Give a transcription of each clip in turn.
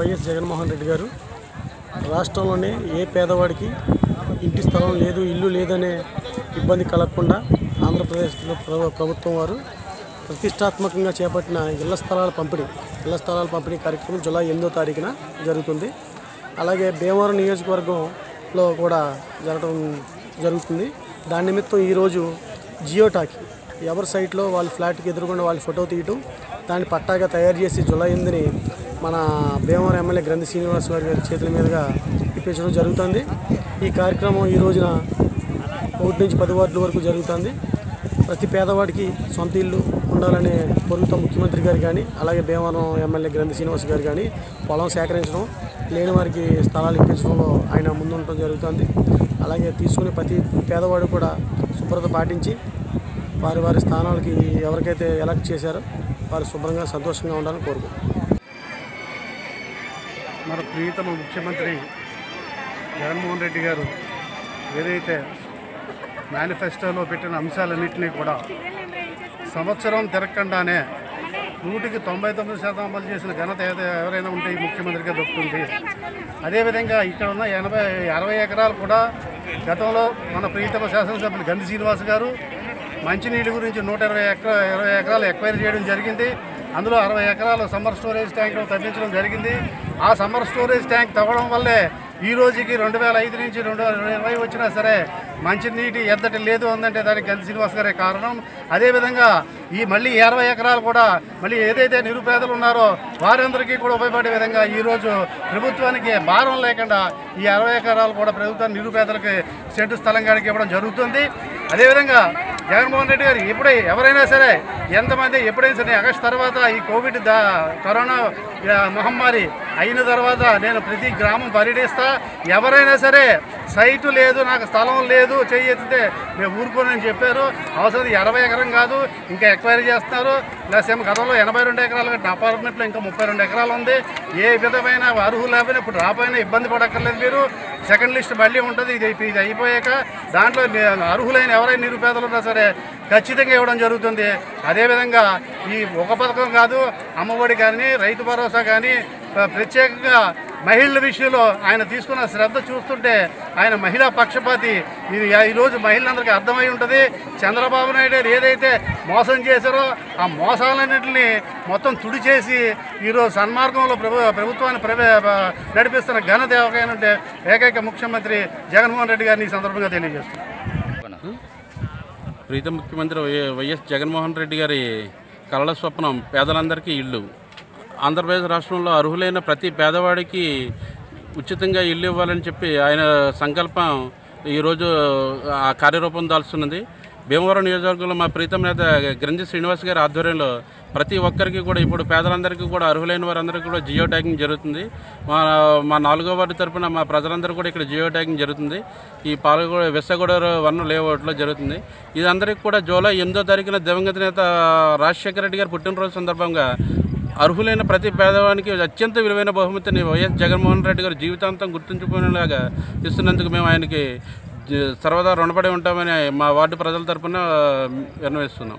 YS Jaganmohan Reddy గారు రాష్ట్రంలోనే ఏ పేదవాడికి ఇంటి స్థలం లేదు ఇల్లు లేదనే ఇబ్బంది కలగకుండా ఆంధ్రప్రదేశ్లో ప్రభు- ప్రభుత్వం వారు ప్రతిష్టాత్మకంగా చేపట్టిన ఇళ్ల స్థలాల పంపిణీ ఇళ్ల స్థలాల పంపిణీ కార్యక్రమం జూలై ఎనిమిదో తారీఖున జరుగుతుంది అలాగే భీమవరం నియోజకవర్గంలో కూడా జరగడం జరుగుతుంది దాని నిమిత్తం ఈరోజు జియో టాకీ ఎవరి సైట్లో వాళ్ళ ఫ్లాట్కి ఎదురుగుండా వాళ్ళ ఫోటో తీయటం దాన్ని పట్టాగా తయారు చేసి జూలై ఎనిమిదిని మన భీమవరం ఎమ్మెల్యే గ్రంథి శ్రీనివాస్ గారి గారి చేతుల మీదుగా ఇప్పించడం జరుగుతుంది ఈ కార్యక్రమం ఈ రోజున ఒకటి నుంచి పది వార్డుల వరకు జరుగుతుంది ప్రతి పేదవాడికి సొంత ఇల్లు ఉండాలనే కోరుకుతాం ముఖ్యమంత్రి గారు కానీ అలాగే భీమవరం ఎమ్మెల్యే గ్రంథి శ్రీనివాస్ గారు కానీ పొలం సేకరించడం లేని వారికి స్థలాలు ఇప్పించడంలో ఆయన ముందుండటం జరుగుతుంది అలాగే తీసుకునే ప్రతి పేదవాడు కూడా శుభ్రత పాటించి వారి వారి స్థానాలకి ఎవరికైతే ఎలక్ట్ చేశారో వారు శుభ్రంగా సంతోషంగా ఉండాలని కోరుకుంటున్నాం మన ప్రియతమ ముఖ్యమంత్రి జగన్మోహన్ రెడ్డి గారు ఏదైతే మేనిఫెస్టోలో పెట్టిన అంశాలన్నింటినీ కూడా సంవత్సరం తిరగకుండానే నూటికి తొంభై తొమ్మిది శాతం అమలు చేసిన ఘనత ఏదో ఎవరైనా ఉంటే ఈ ముఖ్యమంత్రిగా దొరుకుతుంది అదేవిధంగా ఇక్కడ ఉన్న ఎనభై అరవై ఎకరాలు కూడా గతంలో మన ప్రియతమ శాసనసభ్యులు గంధి శ్రీనివాస్ గారు మంచినీటి గురించి నూట ఇరవై ఎకరా ఇరవై ఎకరాలు ఎక్వైరీ చేయడం జరిగింది అందులో అరవై ఎకరాలు సమ్మర్ స్టోరేజ్ ట్యాంక్ తగ్గించడం జరిగింది ఆ సమ్మర్ స్టోరేజ్ ట్యాంక్ తవ్వడం వల్లే ఈ రోజుకి రెండు వేల ఐదు నుంచి రెండు వేల ఇరవై వచ్చినా సరే మంచినీటి ఎద్దటి లేదు ఉందంటే దానికి గంధి శ్రీనివాస్ గారే కారణం అదేవిధంగా ఈ మళ్ళీ ఇరవై ఎకరాలు కూడా మళ్ళీ ఏదైతే నిరుపేదలు ఉన్నారో వారందరికీ కూడా ఉపయోగపడే విధంగా ఈరోజు ప్రభుత్వానికి భారం లేకుండా ఈ అరవై ఎకరాలు కూడా ప్రభుత్వం నిరుపేదలకి సెంటు స్థలం కాడికి ఇవ్వడం జరుగుతుంది అదేవిధంగా జగన్మోహన్ రెడ్డి గారు ఎప్పుడై ఎవరైనా సరే ఎంతమంది ఎప్పుడైనా సరే ఆగస్టు తర్వాత ఈ కోవిడ్ దా కరోనా ఆ, మహమ్మారి అయిన తర్వాత నేను ప్రతి గ్రామం పర్యటిస్తా ఎవరైనా సరే సైటు లేదు నాకు స్థలం లేదు చెయ్యెత్తితే మేము ఊరుకోనని చెప్పారు అవసరం ఇరవై ఎకరం కాదు ఇంకా ఎక్వైరీ చేస్తున్నారు ప్లస్ ఏమో గతంలో ఎనభై రెండు ఎకరాలు కట్టిన అపార్ట్మెంట్లో ఇంకా ముప్పై రెండు ఎకరాలు ఉంది ఏ విధమైన అర్హులు లేకపోయినా ఇప్పుడు రాపోయినా ఇబ్బంది పడక్కర్లేదు మీరు సెకండ్ లిస్ట్ మళ్ళీ ఉంటుంది ఇది ఇది అయిపోయాక దాంట్లో ని- అర్హులైన ఎవరైనా నిరుపేదలు ఉన్నా సరే ఖచ్చితంగా ఇవ్వడం జరుగుతుంది అదేవిధంగా ఈ ఒక పథకం కాదు అమ్మఒడి కానీ రైతు భరోసా కానీ ప్ర- ప్రత్యేకంగా మహిళల విషయంలో ఆయన తీసుకున్న శ్రద్ధ చూస్తుంటే ఆయన మహిళా పక్షపాతి ఇది ఈరోజు మహిళలందరికీ అర్థమై ఉంటుంది చంద్రబాబు నాయుడు గారు ఏదైతే మోసం చేశారో ఆ మోసాలన్నింటినీ మొత్తం తుడిచేసి ఈరోజు సన్మార్గంలో ప్రభు ప్రభుత్వాన్ని ప్రవే నడిపిస్తున్న ఘనత ఎవరికైనా ఏకైక ముఖ్యమంత్రి జగన్మోహన్ రెడ్డి గారిని ఈ సందర్భంగా తెలియజేస్తున్నారు ప్రీతం ముఖ్యమంత్రి వై- వైఎస్ జగన్మోహన్ రెడ్డి గారి కలల స్వప్నం పేదలందరికీ ఇల్లు ఆంధ్రప్రదేశ్ రాష్ట్రంలో అర్హులైన ప్రతి పేదవాడికి ఉచితంగా ఇల్లు ఇవ్వాలని చెప్పి ఆయన సంకల్పం ఈరోజు ఆ కార్యరూపం దాల్చున్నది భీమవరం నియోజకవర్గంలో మా ప్రీతం నేత గ్రంథి శ్రీనివాస్ గారి ఆధ్వర్యంలో ప్రతి ఒక్కరికి కూడా ఇప్పుడు పేదలందరికీ కూడా అర్హులైన వారందరికీ కూడా జియో ట్యాగింగ్ జరుగుతుంది మా మా నాలుగో వార్డు తరపున మా ప్రజలందరూ కూడా ఇక్కడ జియో ట్యాగింగ్ జరుగుతుంది ఈ పాలగూడ విసగూడూరు వన్ లేఅవుట్లో జరుగుతుంది ఇది అందరికీ కూడా జూలై ఎనిమిదో తారీఖున దివంగత నేత రాజశేఖర రెడ్డి గారి పుట్టినరోజు సందర్భంగా అర్హులైన ప్రతి పేదవానికి అత్యంత విలువైన బహుమతిని వైఎస్ జగన్మోహన్ రెడ్డి గారు జీవితాంతం గుర్తుంచుకునేలాగా ఇస్తున్నందుకు మేము ఆయనకి జ- సర్వదా రుణపడి ఉంటామని మా వార్డు ప్రజల తరపున విన్నవిస్తున్నాం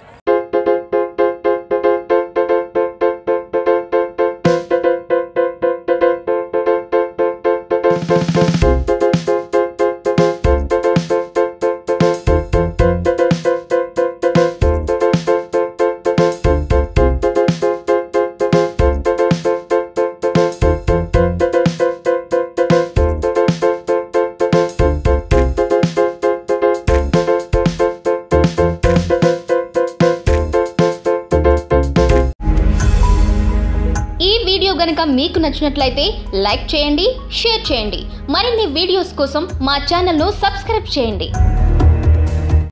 ఈ వీడియో గనుక మీకు నచ్చినట్లయితే లైక్ చేయండి షేర్ చేయండి మరిన్ని వీడియోస్ కోసం మా ఛానల్ను సబ్స్క్రైబ్ చేయండి